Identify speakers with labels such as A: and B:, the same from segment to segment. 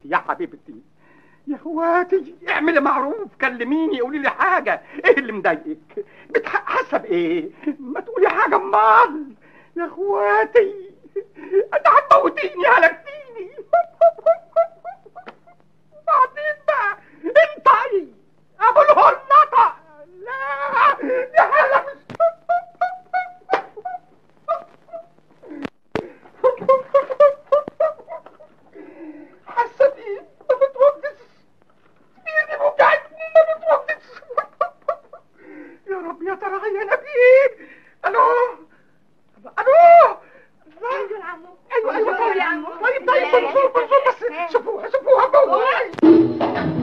A: يا حبيبتي يا اخواتي اعملي معروف كلميني قولي لي حاجه ايه اللي مضايقك بتح- حاسه بايه ما تقولي حاجه امال يا اخواتي انت هتموتيني هلكتيني بعدين بقى انطقي ابو الهرنطه لا يا هلا مش حاسه بايه ما بتوقفش ايدي وجعتني ما بتوقفش يا رب يا ترى عيانه بايه الو الو
B: ايوه يا عمو
A: ايوه ايوه
B: ايوه يا عمو
A: طيب طيب بنزور بنزور بس شوفوها شوفوها جوه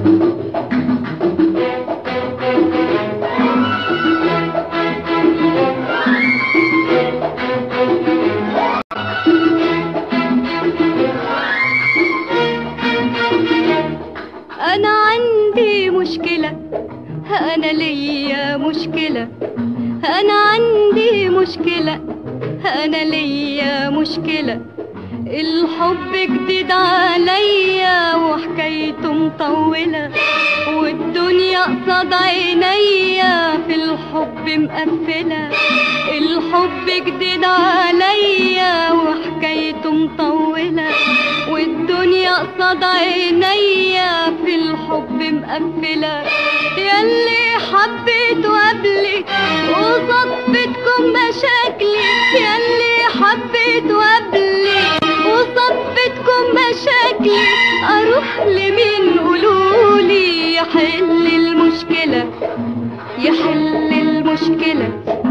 C: أنا عندي مشكلة أنا ليا مشكلة أنا عندي مشكلة أنا ليا مشكلة الحب جديد عليا وحكايته مطولة والدنيا قصاد عينيا في الحب مقفلة الحب جديد عليا وحكايته مطولة والدنيا قصاد عينيا في الحب مقفلة ياللي حبيته قبلي وصدفتكم مشاكلي ياللي حبيته قبلي وصدفتكم مشاكلي اروح لمين قولولي يحل المشكلة يحل المشكلة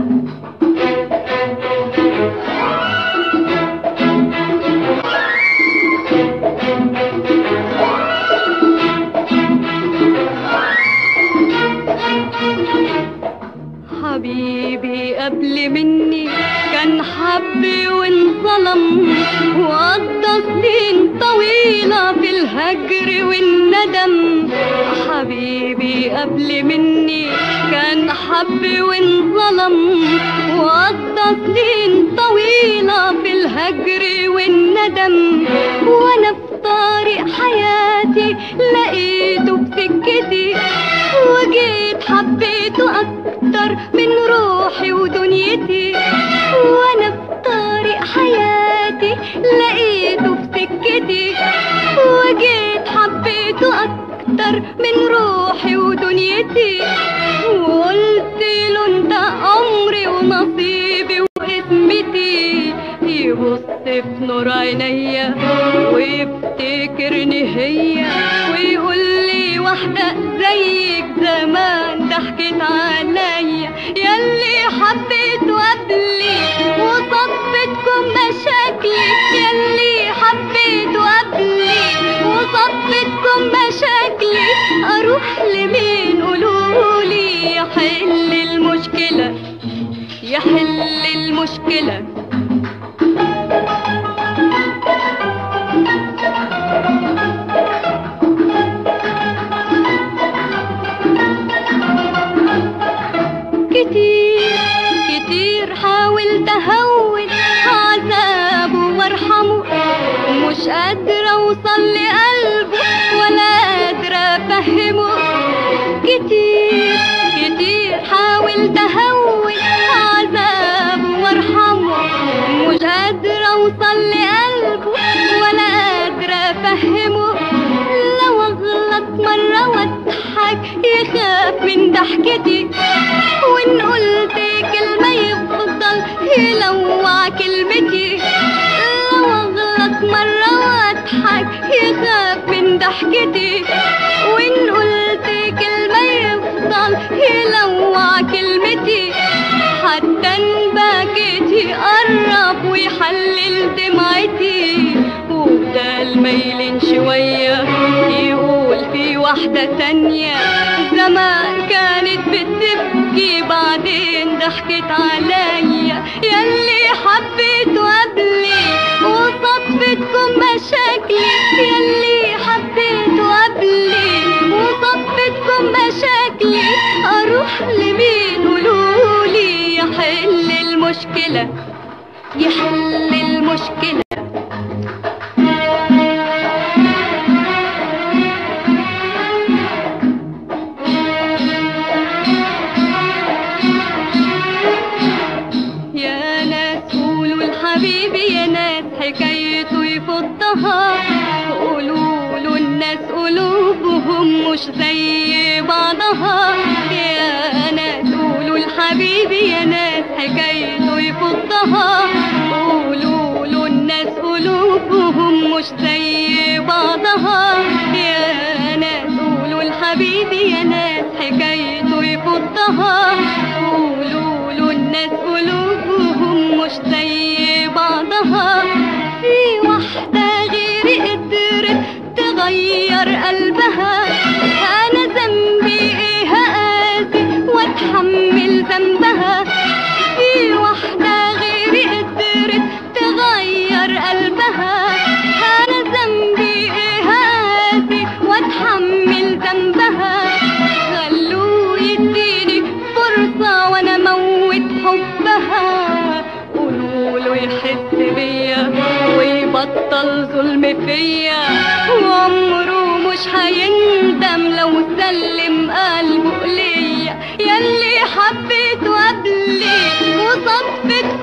C: حبيبي قبل مني كان حبي وانظلم وقضى سنين طويلة في الهجر والندم حبيبي قبل مني كان حبي وانظلم وقضى سنين طويلة في الهجر والندم وانا في طريق حياتي لقيته بسكتي وجيت حبيته اكتر من روحي ودنيتي وانا في طريق حياتي لقيته في سكتي وجيت حبيته اكتر من روحي ودنيتي وقلت له انت عمري ونصيبي واسمتي يبص في نور عينيا ويفتكرني هي ويقول لي واحدة زيك زمان ضحكت عليا ياللي حبيته قبلي وصدفتكم مشاكلي ياللي حبيته قبلي وصدفتكم مشاكلي اروح لمين قولولي يحل المشكلة يحل المشكلة كتير كتير حاولت اهون عذابه وارحمه مش قادرة اوصل لقلبه ولا قادرة افهمه كتير كتير حاولت اهون عذابه وارحمه مش قادرة اوصل لقلبه ولا قادرة افهمه لو اغلط مرة واضحك يخاف من ضحكتي وان قلت كلمة يفضل يلوع كلمتي لو اغلط مرة واضحك يخاف من ضحكتي وان قلت كلمة يفضل يلوع كلمتي حتى ان بكيت يقرب ويحلل دمعتي وبدال ما يلين شوية يقول في واحدة تانية زمان كانت بتبكي بعدين ضحكت عليا ياللي حبيته قبلي وصدفتكم مشاكلي ياللي حبيته قبلي وصدفتكم مشاكلي اروح لمين قولولي يحل المشكلة يحل المشكلة زي بعضها يا ناس قولوا الحبيبي يا ناس حكايته يفضها قولوا له الناس قلوبهم مش زي بعضها يا ناس قولوا الحبيبي يا ناس حكايته يفضها قولوا له الناس قلوبهم مش زي بعضها في واحدة غيري قدرت تغير قلبها أنا ذنبي إيه هآذي وأتحمل ذنبها في واحدة غيري قدرت تغير قلبها أنا ذنبي إيه هآذي وأتحمل ذنبها خلوه يديني فرصة وأنا موت حبها قولوا له يحس بيا ويبطل ظلم فيا وعمره مش هيندم لو سلم قلبه ليا ياللي حبيته قبلي وصدفة